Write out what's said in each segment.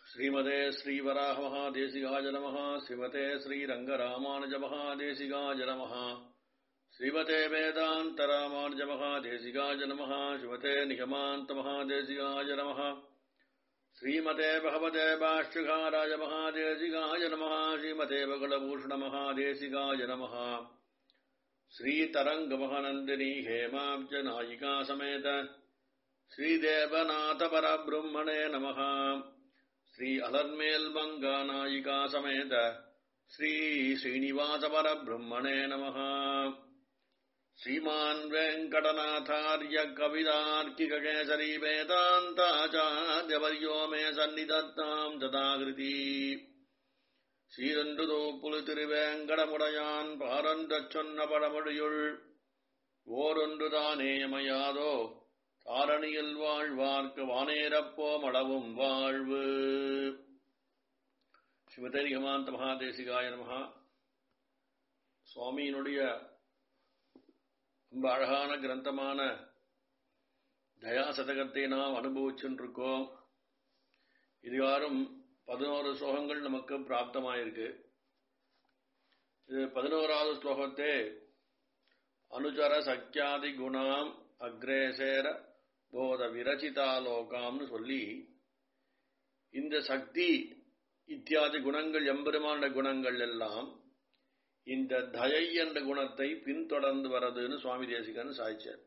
ஸ்ரீமதே ஸ்ரீவராக மகாதேசிகாய நமः ஸ்ரீமதே ஸ்ரீரங்கராமானுஜ மகாதேசிகாய நமः ஸ்ரீமதே வேதாந்த ராமானுஜ மகாதேசிகாய நமः ஸ்ரீமதே நிகமாந்த மகாதேசிகாய நமः ஸ்ரீமதே பகவதே பாஷ்யகாராய மகாதேசிகாய நமः ஸ்ரீமதே பகலபூஷண மகாதேசிகாய நமः श्रीतरङ्गमहनन्दिनी हेमाब्ज नायिका समेत श्रीदेवनाथ परब्रह्मणे नमः श्री अलर्मेल्मङ्गा नायिका समेत श्री श्रीनिवास परब्रह्मणे नमः श्रीमान् वेङ्कटनाथार्य कवितार्किककेसरी वेदान्ताचार्यवर्यो मे सन्निधत्ताम् ददाकृती சீரன்று தோப்புலு திருவேங்கடமுடையான் பாரந்தச் சொன்ன பழமொழியுள் ஓரொன்றுதானேயமையாதோ தாரணியில் வாழ்வார்க்கு வானேரப்போம் அளவும் வாழ்வு ஸ்ரீமதி ஹமாந்த மகாதேசிகாய நமகா சுவாமியினுடைய ரொம்ப அழகான கிரந்தமான தயா சதகத்தை நாம் அனுபவிச்சுருக்கோம் இதுகாரும் பதினோரு ஸ்லோகங்கள் நமக்கு பிராப்தமாயிருக்கு இது பதினோராவது ஸ்லோகத்தே அனுச்சர சக்கியாதி குணாம் அக்ரேசேர போத விரச்சிதாலோகாம்னு சொல்லி இந்த சக்தி இத்தியாதி குணங்கள் எம்பெருமான குணங்கள் எல்லாம் இந்த தயை என்ற குணத்தை பின்தொடர்ந்து வரதுன்னு சுவாமி தேசிகன் சாய்ச்சார்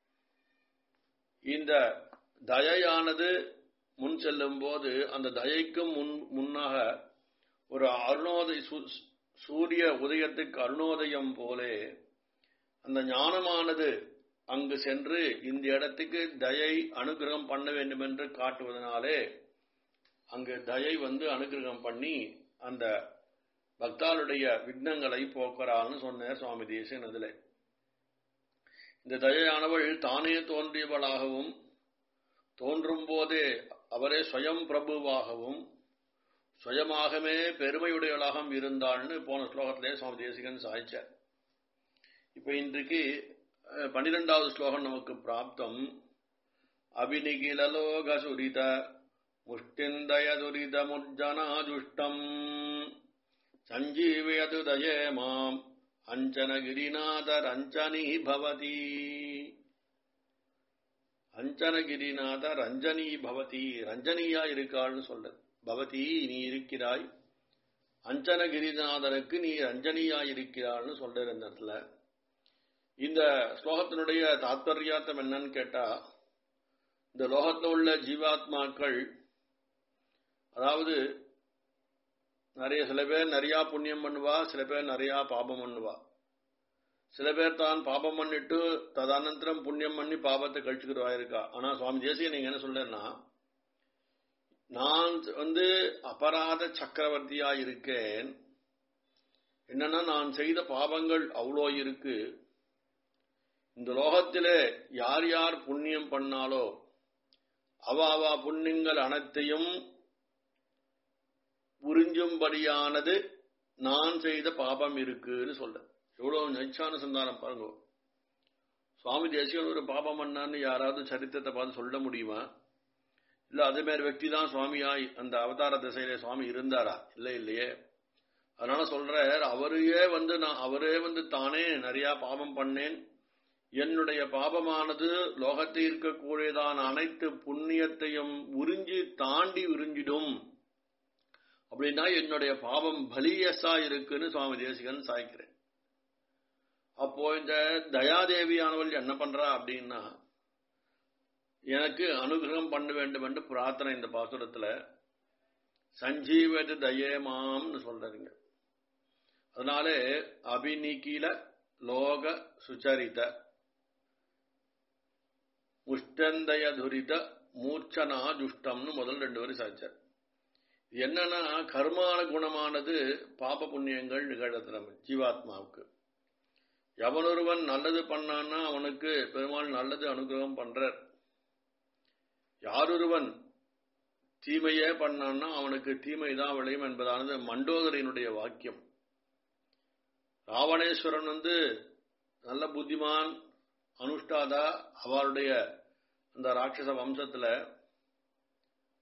இந்த தயையானது முன் செல்லும் போது அந்த தயைக்கும் முன் முன்னாக ஒரு அருணோதய சூரிய உதயத்துக்கு அருணோதயம் போலே அந்த ஞானமானது அங்கு சென்று இந்த இடத்துக்கு தயை அனுகிரகம் பண்ண வேண்டும் என்று காட்டுவதனாலே அங்கு தயை வந்து அனுகிரகம் பண்ணி அந்த பக்தாளுடைய விக்னங்களை போக்குறாள்னு சொன்னார் சுவாமி தேசன் அதில் இந்த தயையானவள் தானே தோன்றியவளாகவும் தோன்றும் போதே அவரே ஸ்வயம் பிரபுவாகவும் சுயமாகவே பெருமையுடையவளாகவும் இருந்தாள்னு போன ஸ்லோகத்திலே சுவாமி தேசிகன் சாய்ச்சார் இப்ப இன்றைக்கு பன்னிரெண்டாவது ஸ்லோகம் நமக்கு பிராப்தம் அபிநிகிலலோக சுரித முஷ்டிந்தய துரித முஜ்ஜனாஜுஷ்டம் சஞ்சீவயது தயே மாம் அஞ்சனகிரிநாத ரஞ்சனி பவதி அஞ்சனகிரிநாத ரஞ்சனி பவதி ரஞ்சனியா இருக்காள்னு சொல்ற பவதி நீ இருக்கிறாய் அஞ்சனகிரிநாதனுக்கு நீ ரஞ்சனியா இருக்கிறாள்னு சொல்ற இந்த இடத்துல இந்த ஸ்லோகத்தினுடைய தாத்பரியார்த்தம் என்னன்னு கேட்டா இந்த லோகத்தில் உள்ள ஜீவாத்மாக்கள் அதாவது நிறைய சில பேர் நிறைய புண்ணியம் பண்ணுவா சில பேர் நிறைய பாபம் பண்ணுவா சில பேர் தான் பாபம் பண்ணிட்டு ததனந்தரம் புண்ணியம் பண்ணி பாபத்தை கழிச்சுக்கிறவா இருக்கா ஆனா சுவாமி தேசிய நீங்க என்ன சொல்றேன்னா நான் வந்து அபராத சக்கரவர்த்தியா இருக்கேன் என்னன்னா நான் செய்த பாபங்கள் அவ்வளோ இருக்கு இந்த லோகத்திலே யார் யார் புண்ணியம் பண்ணாலோ அவ அவ புண்ணியங்கள் அனைத்தையும் புரிஞ்சும்படியானது நான் செய்த பாபம் இருக்குன்னு சொல்றேன் எவ்வளவு நைச்சான சந்தானம் பாருங்க சுவாமி தேசிகன் ஒரு பாபம் பண்ணான்னு யாராவது சரித்திரத்தை பார்த்து சொல்ல முடியுமா இல்ல அதே மாதிரி வெக்தி தான் சுவாமியாய் அந்த அவதார திசையில சுவாமி இருந்தாரா இல்ல இல்லையே அதனால சொல்ற அவரையே வந்து நான் அவரே வந்து தானே நிறைய பாபம் பண்ணேன் என்னுடைய பாபமானது லோகத்தில் இருக்கக்கூடியதான அனைத்து புண்ணியத்தையும் உறிஞ்சி தாண்டி உறிஞ்சிடும் அப்படின்னா என்னுடைய பாவம் பலியசா இருக்குன்னு சுவாமி தேசிகன் சாய்க்கிறேன் அப்போ இந்த தயாதேவியானவள் என்ன பண்றா அப்படின்னா எனக்கு அனுகிரகம் பண்ண வேண்டும் என்று பிரார்த்தனை இந்த பாசுரத்துல சஞ்சீவது தயேமாம்னு சொல்றீங்க அதனாலே அபிநிகில லோக சுச்சரித முஷ்டந்தய துரித மூர்ச்சனா துஷ்டம்னு முதல் ரெண்டு வரி சாச்சார் என்னன்னா கர்மான குணமானது பாப புண்ணியங்கள் நிகழது நம்ம ஜீவாத்மாவுக்கு எவனொருவன் நல்லது பண்ணான்னா அவனுக்கு பெருமாள் நல்லது அனுகிரகம் பண்றார் யாரொருவன் தீமையே பண்ணான்னா அவனுக்கு தீமை தான் விளையும் என்பதானது மண்டோதரினுடைய வாக்கியம் ராவணேஸ்வரன் வந்து நல்ல புத்திமான் அனுஷ்டாதா அவருடைய அந்த ராட்சச வம்சத்துல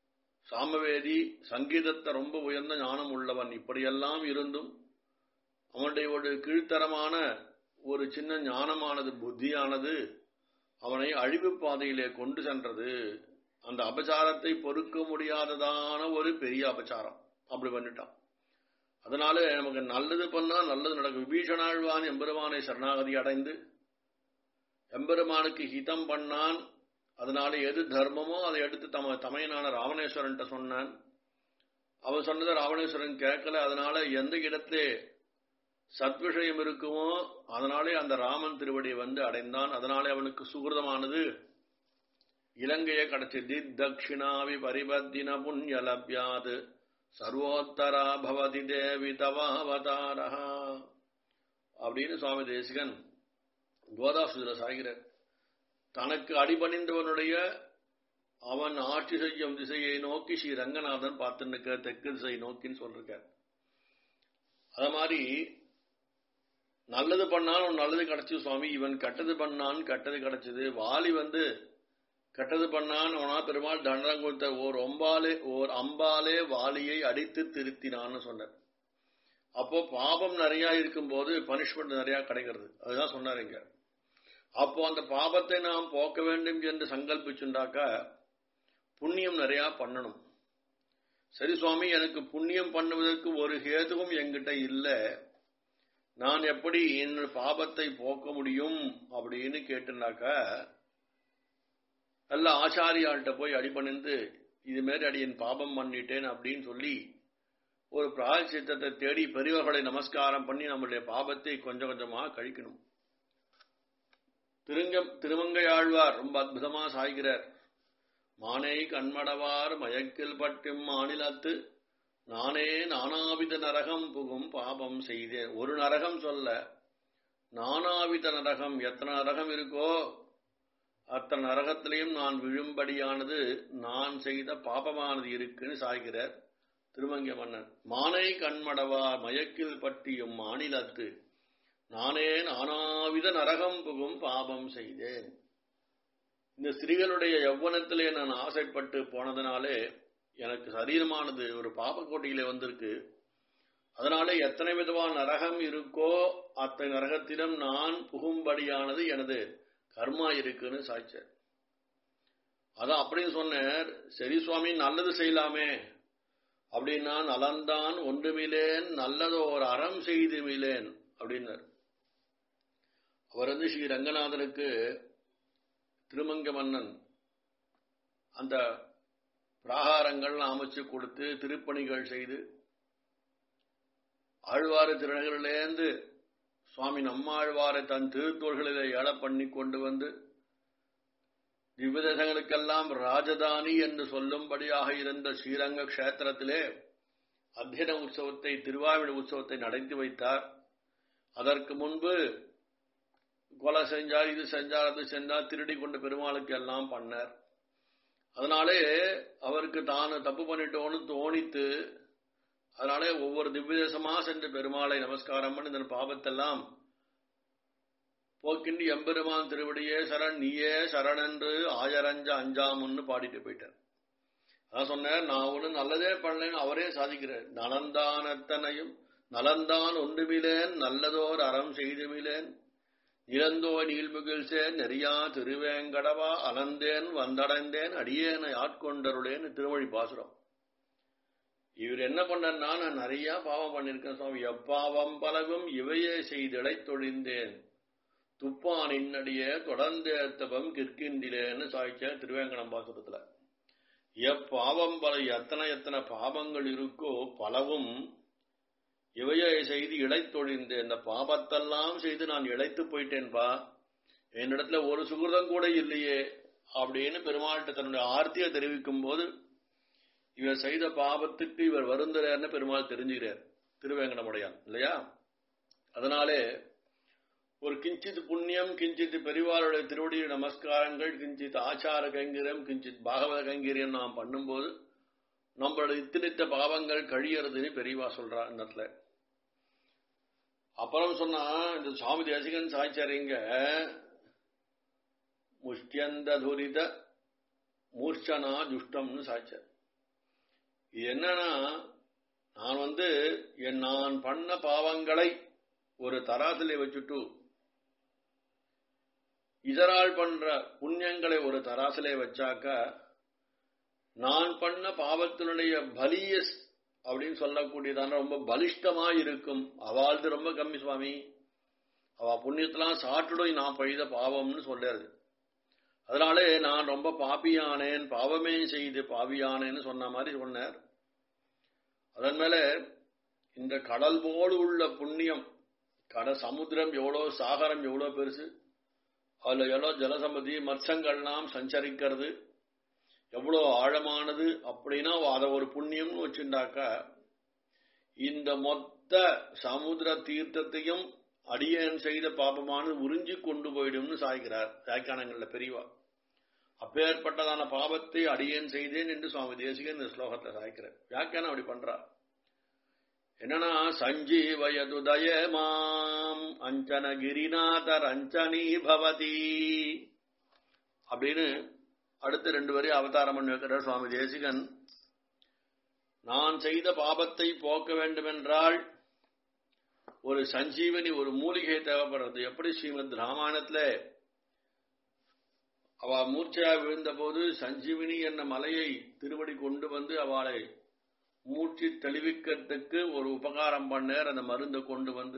சாமவேதி சங்கீதத்தை ரொம்ப உயர்ந்த ஞானம் உள்ளவன் இப்படியெல்லாம் இருந்தும் அவனுடைய ஒரு கீழ்த்தரமான ஒரு சின்ன ஞானமானது புத்தியானது அவனை அழிவு பாதையிலே கொண்டு சென்றது அந்த அபச்சாரத்தை பொறுக்க முடியாததான ஒரு பெரிய அபச்சாரம் அப்படி பண்ணிட்டான் அதனால நமக்கு நல்லது பண்ணா நல்லது நடக்கும் விபீஷணாழ்வான் எம்பெருமானை சரணாகதி அடைந்து எம்பெருமானுக்கு ஹிதம் பண்ணான் அதனால எது தர்மமோ அதை எடுத்து தம தமையனான ராவணேஸ்வரன் சொன்னான் அவன் சொன்னதை ராவணேஸ்வரன் கேட்கல அதனால எந்த இடத்துல சத்விஷயம் இருக்குமோ அதனாலே அந்த ராமன் திருவடியை வந்து அடைந்தான் அதனாலே அவனுக்கு சுகிருதமானது இலங்கையை கிடைச்சது தட்சிணாவி பரிபத்தின புண்ணியலபியாது சர்வோத்தரா பவதி தேவி தவாவதாரா அப்படின்னு சுவாமி தேசிகன் கோதாசுல சாகிறார் தனக்கு அடிபணிந்தவனுடைய அவன் ஆட்சி செய்யும் திசையை நோக்கி ஸ்ரீ ரங்கநாதன் பார்த்து நிற்கிற தெற்கு திசையை நோக்கின்னு சொல்லிருக்கார் அத மாதிரி நல்லது பண்ணாலும் நல்லது கிடைச்சது சுவாமி இவன் கெட்டது பண்ணான் கெட்டது கிடைச்சது வாலி வந்து கெட்டது பண்ணான் அவனா பெருமாள் தண்டனம் கொடுத்த ஓர் ஒம்பாலே ஓர் அம்பாலே வாலியை அடித்து திருத்தினான்னு சொன்னார் அப்போ பாபம் நிறைய இருக்கும்போது பனிஷ்மெண்ட் நிறைய கிடைக்கிறது அதுதான் சொன்னார் இங்க அப்போ அந்த பாபத்தை நாம் போக்க வேண்டும் என்று சங்கல்பிச்சுண்டாக்கா புண்ணியம் நிறைய பண்ணணும் சரி சுவாமி எனக்கு புண்ணியம் பண்ணுவதற்கு ஒரு ஹேதுவும் என்கிட்ட இல்லை நான் எப்படி என் பாபத்தை போக்க முடியும் அப்படின்னு கேட்டுனாக்கா நல்ல ஆச்சாரியாள்கிட்ட போய் அடிபணிந்து இது மாரி அடி என் பாபம் பண்ணிட்டேன் அப்படின்னு சொல்லி ஒரு பிராயச்சித்தத்தை தேடி பெரியவர்களை நமஸ்காரம் பண்ணி நம்முடைய பாபத்தை கொஞ்சம் கொஞ்சமா கழிக்கணும் திருங்க திருமங்கையாழ்வார் ரொம்ப அற்புதமா சாய்கிறார் மானை கண்மடவார் மயக்கில் பட்டும் மாநிலத்து நானே நானாவித நரகம் புகும் பாபம் செய்தேன் ஒரு நரகம் சொல்ல நானாவித நரகம் எத்தனை நரகம் இருக்கோ அத்தனை நரகத்திலையும் நான் விழும்படியானது நான் செய்த பாபமானது இருக்குன்னு சாய்கிறார் திருமங்க மன்னன் மானை கண்மடவா மயக்கில் பட்டியும் மாநிலத்து நானே நானாவித நரகம் புகும் பாபம் செய்தேன் இந்த ஸ்திரீகளுடைய யௌவனத்திலே நான் ஆசைப்பட்டு போனதுனாலே எனக்கு சரீரமானது ஒரு பாபக்கோட்டையிலே வந்திருக்கு அதனால எத்தனை விதமான நரகம் இருக்கோ அத்தனை நரகத்திலும் நான் புகும்படியானது எனது கர்மா இருக்குன்னு சாய்ச்சார் அதான் அப்படின்னு சொன்னார் சரி சுவாமி நல்லது செய்யலாமே அப்படின்னா நலந்தான் ஒன்றுமிலேன் நல்லதோ ஒரு அறம் செய்து மிலேன் அப்படின்னார் அவர் வந்து ஸ்ரீ ரங்கநாதனுக்கு திருமங்க மன்னன் அந்த பிராகாரங்கள் அமைச்சு கொடுத்து திருப்பணிகள் செய்து ஆழ்வார திருநகரிலேந்து சுவாமி நம்மாழ்வாரை தன் திருத்தோள்களிலே ஏழ பண்ணி கொண்டு வந்து திவ்யதேசங்களுக்கெல்லாம் ராஜதானி என்று சொல்லும்படியாக இருந்த ஸ்ரீரங்க கஷேத்திரத்திலே அத்தியன உற்சவத்தை திருவாவிட உற்சவத்தை நடத்தி வைத்தார் அதற்கு முன்பு கொலை செஞ்சார் இது செஞ்சார் அது செஞ்சார் திருடி கொண்ட பெருமாளுக்கு எல்லாம் பண்ணார் அதனாலே அவருக்கு தான் தப்பு பண்ணிட்டோன்னு தோணித்து அதனாலே ஒவ்வொரு திவ்யதேசமா சென்று பெருமாளை நமஸ்காரம் பண்ணி இந்த பாபத்தெல்லாம் போக்கின்றி எம்பெருமான் திருவடியே சரண் நீயே சரண் என்று ஆயரஞ்ச அஞ்சாமுன்னு பாடிட்டு போயிட்டார் அதான் சொன்னார் நான் ஒண்ணு நல்லதே பண்ணேன்னு அவரே சாதிக்கிறார் நலந்தானத்தனையும் நலந்தான் ஒன்றுமிலேன் நல்லதோர் அறம் செய்துமிலேன் நிலந்தோ நீள்முகிழ்சேன் நெறியா திருவேங்கடவா அலந்தேன் வந்தடைந்தேன் அடியேனை ஆட்கொண்டருளேன்னு திருமொழி பாசுரம் இவர் என்ன பண்ணா நான் நிறைய பாவம் பண்ணிருக்கேன் சுவாமி எப்பாவம் பலவும் இவையே செய்திடை தொழிந்தேன் துப்பான் இன்னடிய தொடர்ந்தேத்தபம் கிற்கின்றிலேன்னு சாய்ச்ச திருவேங்கடம் பாசுரத்துல எப்பாவம் பல எத்தனை எத்தனை பாவங்கள் இருக்கோ பலவும் இவையை செய்து இழைத்தொழிந்து இந்த பாபத்தெல்லாம் செய்து நான் இழைத்து போயிட்டேன்பா என்னிடத்துல ஒரு சுகிருதம் கூட இல்லையே அப்படின்னு பெருமாள்கிட்ட தன்னுடைய ஆர்த்தியை தெரிவிக்கும் போது இவர் செய்த பாபத்துக்கு இவர் வருந்துறார்னு பெருமாள் தெரிஞ்சுக்கிறார் திருவேங்கடமுடையான் இல்லையா அதனாலே ஒரு கிஞ்சித் புண்ணியம் கிஞ்சித் பெரிவாருடைய திருவடி நமஸ்காரங்கள் கிஞ்சித் ஆச்சார கைங்கரியம் கிஞ்சித் பாகவத கைங்கரியம் நாம் பண்ணும்போது நம்மளோட இத்தினித்த பாவங்கள் கழியறதுன்னு பெரியவா சொல்றா இந்த இடத்துல அப்புறம் சொன்னா இந்த சுவாமி தேசிகன் சாய்ச்சாரிங்க முஷ்டியந்த துரித மூர்ச்சனா துஷ்டம்னு சாய்ச்சார் இது என்னன்னா நான் வந்து என் நான் பண்ண பாவங்களை ஒரு தராசிலே வச்சுட்டு இதரால் பண்ற புண்ணியங்களை ஒரு தராசிலே வச்சாக்க நான் பண்ண பாவத்தினுடைய பலிய அப்படின்னு சொல்லக்கூடியதான ரொம்ப பலிஷ்டமா இருக்கும் அவாழ்ந்து ரொம்ப கம்மி சுவாமி அவ புண்ணியத்தெல்லாம் சாட்டுடும் நான் பழுத பாவம்னு சொல்றாரு அதனாலே நான் ரொம்ப பாப்பியானேன் பாவமே செய்து பாவியானேன்னு சொன்ன மாதிரி சொன்னார் அதன் மேல இந்த கடல் போல் உள்ள புண்ணியம் கட சமுத்திரம் எவ்வளோ சாகரம் எவ்வளோ பெருசு அதுல எவ்வளோ ஜலசம்பதி மத்சங்கள்லாம் சஞ்சரிக்கிறது எவ்வளோ ஆழமானது அப்படின்னா அதை ஒரு புண்ணியம்னு வச்சுட்டாக்கா இந்த மொத்த சமுத்திர தீர்த்தத்தையும் அடியன் செய்த பாபமானது உறிஞ்சி கொண்டு போயிடும்னு சாய்க்கிறார் வியாக்கியானங்கள்ல பெரியவா அப்பேற்பட்டதான பாவத்தை அடியேன் செய்தேன் என்று சுவாமி தேசிகன் இந்த ஸ்லோகத்தை சாய்க்கிறார் வியாக்கியானம் அப்படி பண்றா என்னன்னா சஞ்சீவயதுதய மாம் அஞ்சன கிரிநாதர் அஞ்சனி பவதி அப்படின்னு அடுத்த ரெண்டு வரையும் அவதாரம் பண்ணி வைக்கிறார் சுவாமி தேசிகன் நான் செய்த பாபத்தை போக்க வேண்டுமென்றால் ஒரு சஞ்சீவனி ஒரு மூலிகை தேவைப்படுறது எப்படி ஸ்ரீமத் ராமாயணத்துல அவ மூர்ச்சையா விழுந்த போது சஞ்சீவினி என்ற மலையை திருவடி கொண்டு வந்து அவளை மூச்சு தெளிவிக்கிறதுக்கு ஒரு உபகாரம் பண்ணார் அந்த மருந்தை கொண்டு வந்து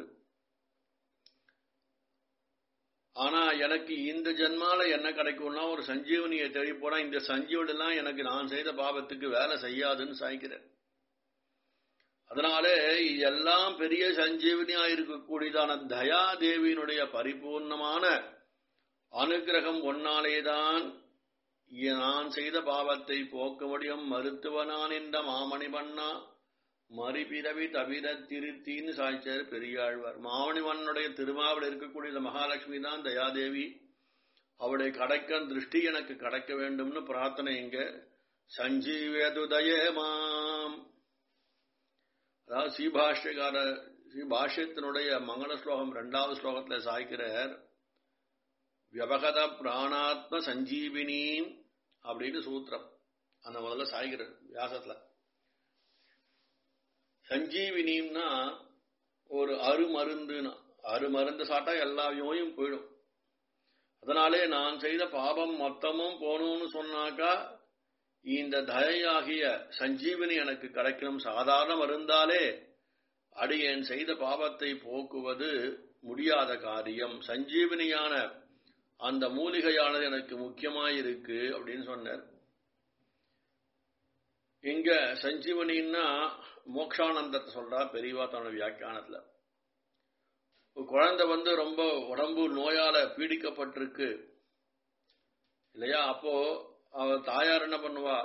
ஆனா எனக்கு இந்த ஜென்மால என்ன கிடைக்கும்னா ஒரு சஞ்சீவனியை தேடி போனா இந்த சஞ்சீவனி எல்லாம் எனக்கு நான் செய்த பாவத்துக்கு வேலை செய்யாதுன்னு சாய்க்கிறேன் அதனாலே இதெல்லாம் பெரிய சஞ்சீவனியா இருக்கக்கூடியதான தயாதேவியினுடைய பரிபூர்ணமான அனுகிரகம் ஒன்னாலேதான் நான் செய்த பாவத்தை போக்க முடியும் மருத்துவனான் என்ற மாமணி பண்ணா மறுபிறவி தவிர திருத்தின்னு சாய்ச்சார் பெரியாழ்வார் மாமணிவனுடைய திருமாவில் இருக்கக்கூடிய மகாலட்சுமி தான் தயாதேவி அவளை கிடைக்க திருஷ்டி எனக்கு கிடைக்க வேண்டும்னு பிரார்த்தனை இங்க சஞ்சீவேதுதயே மாம் அதாவது ஸ்ரீபாஷ்யகார ஸ்ரீபாஷ்யத்தினுடைய மங்கள ஸ்லோகம் இரண்டாவது ஸ்லோகத்துல சாய்க்கிறார் வியபகத பிராணாத்ம சஞ்சீவினி அப்படின்னு சூத்திரம் அந்த முதல்ல சாய்கிறார் வியாசத்துல சஞ்சீவினின்னா ஒரு அருமருந்துனா அருமருந்து சாட்டா எல்லா நோயும் போயிடும் அதனாலே நான் செய்த பாபம் மொத்தமும் போகணும்னு சொன்னாக்கா இந்த தயையாகிய சஞ்சீவினி எனக்கு கிடைக்கணும் சாதாரண மருந்தாலே அடியேன் செய்த பாவத்தை போக்குவது முடியாத காரியம் சஞ்சீவினியான அந்த மூலிகையானது எனக்கு முக்கியமாயிருக்கு அப்படின்னு சொன்னார் இங்க சஞ்சீவனின்னா மோக்ஷானந்தத்தை சொல்றா பெரியவா தன்னோட வியாக்கியானத்துல குழந்தை வந்து ரொம்ப உடம்பு நோயால பீடிக்கப்பட்டிருக்கு இல்லையா அப்போ அவ தாயார் என்ன பண்ணுவா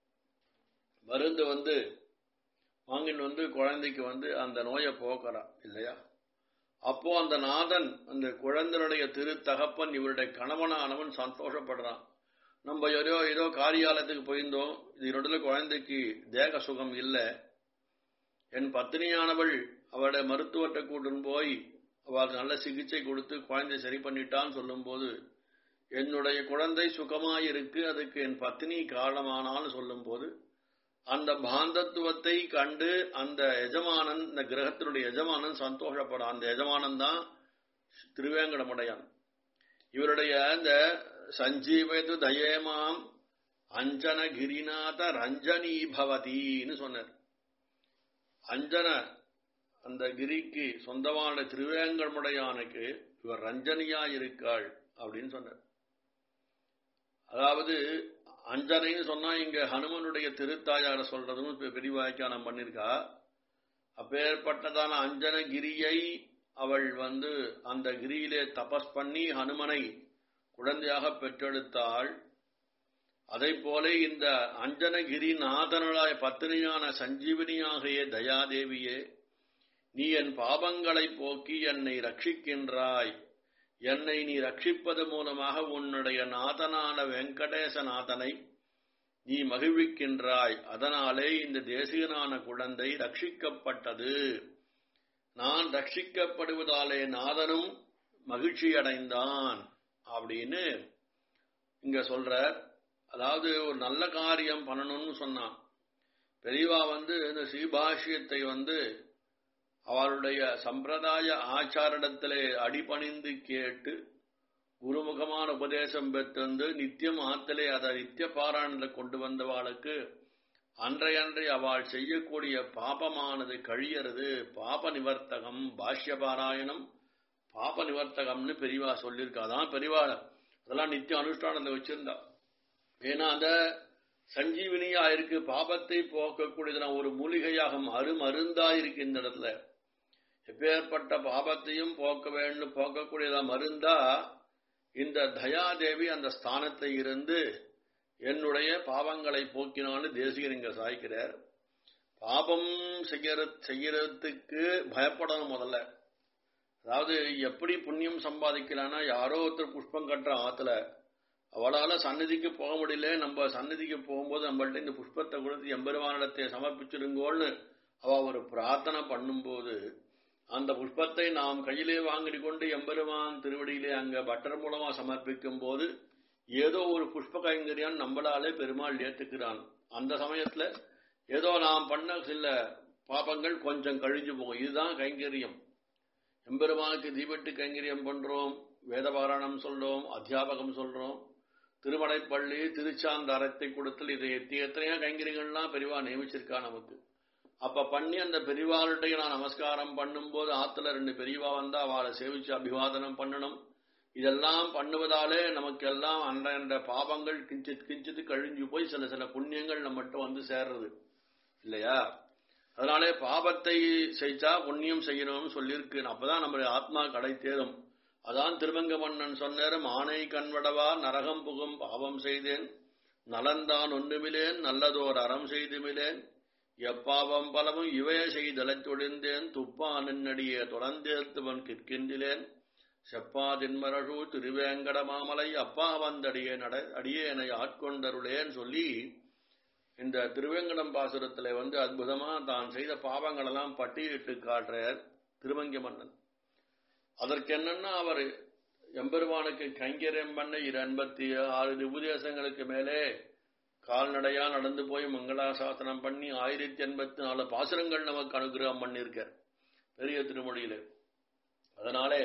மருந்து வந்து வாங்கிட்டு வந்து குழந்தைக்கு வந்து அந்த நோயை போக்குறா இல்லையா அப்போ அந்த நாதன் அந்த குழந்தையுடைய திரு தகப்பன் இவருடைய கணவனானவன் சந்தோஷப்படுறான் நம்ம ஏதோ ஏதோ காரியாலயத்துக்கு போயிருந்தோம் இதனோட குழந்தைக்கு தேக சுகம் இல்லை என் பத்தினியானவள் அவளுடைய மருத்துவத்தை கூட்டுன்னு போய் அவளுக்கு நல்ல சிகிச்சை கொடுத்து குழந்தை சரி பண்ணிட்டான்னு சொல்லும்போது என்னுடைய குழந்தை சுகமாயிருக்கு அதுக்கு என் பத்தினி காரணமானான்னு சொல்லும்போது அந்த பாந்தத்துவத்தை கண்டு அந்த எஜமானன் இந்த கிரகத்தினுடைய எஜமானன் சந்தோஷப்படும் அந்த எஜமானன் தான் திருவேங்கடமுடையான் இவருடைய இந்த சஞ்சீவது தயேமாம் அஞ்சன கிரிநாத ரஞ்சனி பவதின்னு சொன்னார் அஞ்சன அந்த கிரிக்கு சொந்தமான திருவேங்கடமுடையானுக்கு இவர் ரஞ்சனியா இருக்காள் அப்படின்னு சொன்னார் அதாவது அஞ்சனைன்னு சொன்னா இங்க ஹனுமனுடைய திருத்தாயார சொல்றதும் பெரிய வியாக்கியானம் பண்ணிருக்கா அப்பேற்பட்டதான அஞ்சன கிரியை அவள் வந்து அந்த கிரியிலே தபஸ் பண்ணி ஹனுமனை குழந்தையாக பெற்றெடுத்தாள் அதை போல இந்த அஞ்சனகிரி நாதனளாய பத்தினியான சஞ்சீவனியாகிய தயாதேவியே நீ என் பாபங்களை போக்கி என்னை ரட்சிக்கின்றாய் என்னை நீ ரட்சிப்பது மூலமாக உன்னுடைய நாதனான வெங்கடேசநாதனை நீ மகிழ்விக்கின்றாய் அதனாலே இந்த தேசிகனான குழந்தை ரட்சிக்கப்பட்டது நான் ரட்சிக்கப்படுவதாலே நாதனும் மகிழ்ச்சி அடைந்தான் அப்படின்னு இங்க சொல்ற அதாவது ஒரு நல்ல காரியம் பண்ணணும்னு சொன்னான் பெரியவா வந்து இந்த ஸ்ரீபாஷ்யத்தை வந்து அவருடைய சம்பிரதாய ஆச்சாரிடத்திலே அடிபணிந்து கேட்டு குருமுகமான உபதேசம் பெற்று நித்தியம் ஆத்திலே அதை நித்திய பாராயணத்தில் கொண்டு வந்தவாளுக்கு அன்றையன்றை அவள் செய்யக்கூடிய பாபமானது கழியறது பாப நிவர்த்தகம் பாஷ்ய பாராயணம் பாப நிவர்த்தகம்னு பெரியவா சொல்லியிருக்கா அதான் பெரியவா அதெல்லாம் நித்திய அனுஷ்டானத்தில் வச்சிருந்தா ஏன்னா அந்த சஞ்சீவினியா இருக்கு பாபத்தை போக்கக்கூடியதுனா ஒரு மூலிகையாகும் அருமருந்தா இருக்கு இந்த இடத்துல எப்பேற்பட்ட பாபத்தையும் போக்க வேண்டும் போக்கக்கூடியதா மருந்தா இந்த தயாதேவி அந்த ஸ்தானத்தை இருந்து என்னுடைய பாவங்களை போக்கினான்னு தேசிகர் இங்க சாய்க்கிறார் பாபம் செய்யற செய்யறதுக்கு பயப்படணும் முதல்ல அதாவது எப்படி புண்ணியம் சம்பாதிக்கலாம்னா யாரோ ஒருத்தர் புஷ்பம் கட்டுற ஆத்துல அவளால சன்னதிக்கு போக முடியல நம்ம சன்னதிக்கு போகும்போது நம்மள்ட்ட இந்த புஷ்பத்தை கொடுத்து எம்பெருமானிடத்தை சமர்ப்பிச்சிருங்கோன்னு அவ ஒரு பிரார்த்தனை பண்ணும்போது அந்த புஷ்பத்தை நாம் கையிலே வாங்கி கொண்டு எம்பெருமான் திருவடியிலே அங்க பட்டர் மூலமா சமர்ப்பிக்கும் போது ஏதோ ஒரு புஷ்ப கைங்கரியான் நம்மளாலே பெருமாள் ஏத்துக்கிறான் அந்த சமயத்துல ஏதோ நாம் பண்ண சில பாபங்கள் கொஞ்சம் கழிஞ்சு போகும் இதுதான் கைங்கரியம் எம்பெருமானுக்கு தீபட்டு கைங்கரியம் பண்றோம் வேதபாராயணம் சொல்றோம் அத்தியாபகம் சொல்றோம் திருமலைப்பள்ளி திருச்சாந்தாரத்தை கொடுத்தல் இதை எத்தனையோ கைங்கரியங்கள்லாம் பெரிவா நியமிச்சிருக்கா நமக்கு அப்ப பண்ணி அந்த பெரியவாள்கிட்ட நான் நமஸ்காரம் பண்ணும்போது ஆத்துல ரெண்டு பெரியவா வந்தா அவளை சேவிச்சு அபிவாதனம் பண்ணணும் இதெல்லாம் பண்ணுவதாலே நமக்கெல்லாம் அந்த அந்த பாபங்கள் கிஞ்சித் கிஞ்சித்து கழிஞ்சு போய் சில சில புண்ணியங்கள் நம்மகிட்ட வந்து சேர்றது இல்லையா அதனாலே பாபத்தை செய்தா புண்ணியம் செய்யணும்னு சொல்லியிருக்கு அப்பதான் நம்முடைய ஆத்மா கடை தேரும் அதான் திருமங்க மன்னன் சொன்னேரும் ஆணை கண்வடவா நரகம் புகும் பாவம் செய்தேன் நலந்தான் ஒன்றுமிலேன் நல்லதோர் அறம் செய்துமிலேன் எப்பாவம் பலமும் இவைய செய்தலைத் தொழிந்தேன் துப்பா நின்னடியே தொடர்ந்தேத்துவன் கிற்கின்றிலேன் செப்பாதின்மரழு திருவேங்கட மாமலை அப்பா வந்தடியே நட அடியேனை ஆட்கொண்டருளேன்னு சொல்லி இந்த திருவேங்கடம் பாசுரத்துல வந்து அற்புதமா தான் செய்த பாவங்களெல்லாம் பட்டியலிட்டு காட்டுறார் திருமங்க மன்னன் அதற்கு என்னன்னா அவர் எம்பெருமானுக்கு கைங்கரியம் பண்ண இரு எண்பத்தி ஆறு உபதேசங்களுக்கு மேலே கால்நடையா நடந்து போய் மங்களாசாசனம் பண்ணி ஆயிரத்தி எண்பத்தி நாலு பாசுரங்கள் நமக்கு அனுகிரகம் பண்ணியிருக்கார் பெரிய திருமொழியில அதனாலே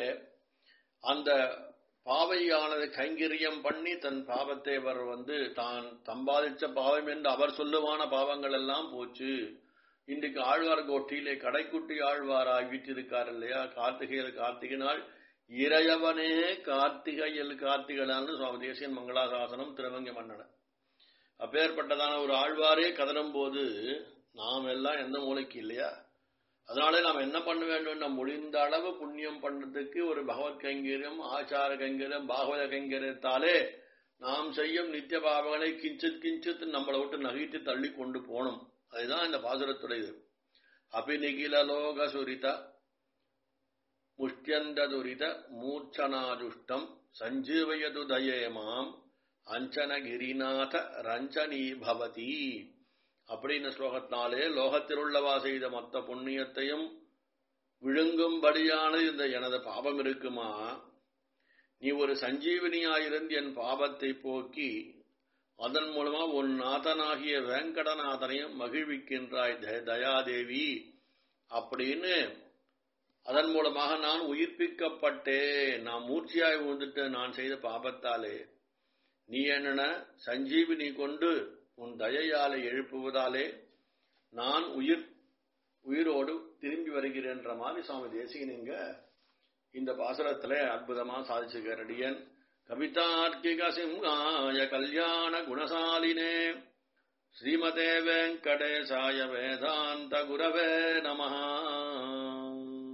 அந்த பாவையானது கைங்கரியம் பண்ணி தன் பாவத்தை அவர் வந்து தான் சம்பாதிச்ச பாவம் என்று அவர் சொல்லுவான பாவங்கள் எல்லாம் போச்சு இன்றைக்கு ஆழ்வார் கோட்டியிலே கடைக்குட்டி ஆழ்வாராய் வீட்டிருக்கார் இல்லையா கார்த்திகையில் கார்த்திகை நாள் இறையவனே கார்த்திகையில் கார்த்திகளான்னு சுவாமி தேசியன் மங்களாசாசனம் திருவங்க மன்னன அப்பேற்பட்டதான ஒரு ஆழ்வாரே கதறும் போது நாம் எல்லாம் எந்த மூளைக்கு இல்லையா அதனால நாம் என்ன பண்ண வேண்டும் நம் முடிந்த அளவு புண்ணியம் பண்றதுக்கு ஒரு பகவத் கைங்கரியம் ஆச்சார கைங்கரியம் பாகவத கைங்கரியத்தாலே நாம் செய்யும் நித்திய பாவங்களை கிஞ்சித் கிஞ்சித் நம்மளை விட்டு நகைத்து தள்ளி கொண்டு போகணும் அதுதான் இந்த பாசுரத்துடையது அபிநிகில லோக சுரித முஷ்டியந்ததுரித மூர்ச்சனாதுஷ்டம் சஞ்சீவயது தயே மாம் அஞ்சனகிரிநாத ரஞ்சனி பவதி அப்படின்னு ஸ்லோகத்தினாலே லோகத்தில் உள்ளவா செய்த மொத்த புண்ணியத்தையும் விழுங்கும்படியான இந்த எனது பாபம் இருக்குமா நீ ஒரு சஞ்சீவினியாயிருந்து என் பாபத்தை போக்கி அதன் மூலமா உன் நாதனாகிய வேங்கடநாதனையும் மகிழ்விக்கின்றாய் தயாதேவி அப்படின்னு அதன் மூலமாக நான் உயிர்ப்பிக்கப்பட்டேன் நான் மூர்ச்சியாய் விழுந்துட்டு நான் செய்த பாபத்தாலே நீ என்ன சஞ்சீவினி கொண்டு உன் தயையாலை எழுப்புவதாலே நான் உயிர் உயிரோடு திரும்பி வருகிறேன்ற மாதிரி சுவாமி தேசிகனிங்க இந்த பாசுரத்துல அற்புதமா சாதிச்சுக்கிறடியன் கவிதார்க்கிக சிம்ஹாய கல்யாண குணசாலினே ஸ்ரீமதே வெங்கடேசாய வேதாந்த குரவே நமஹா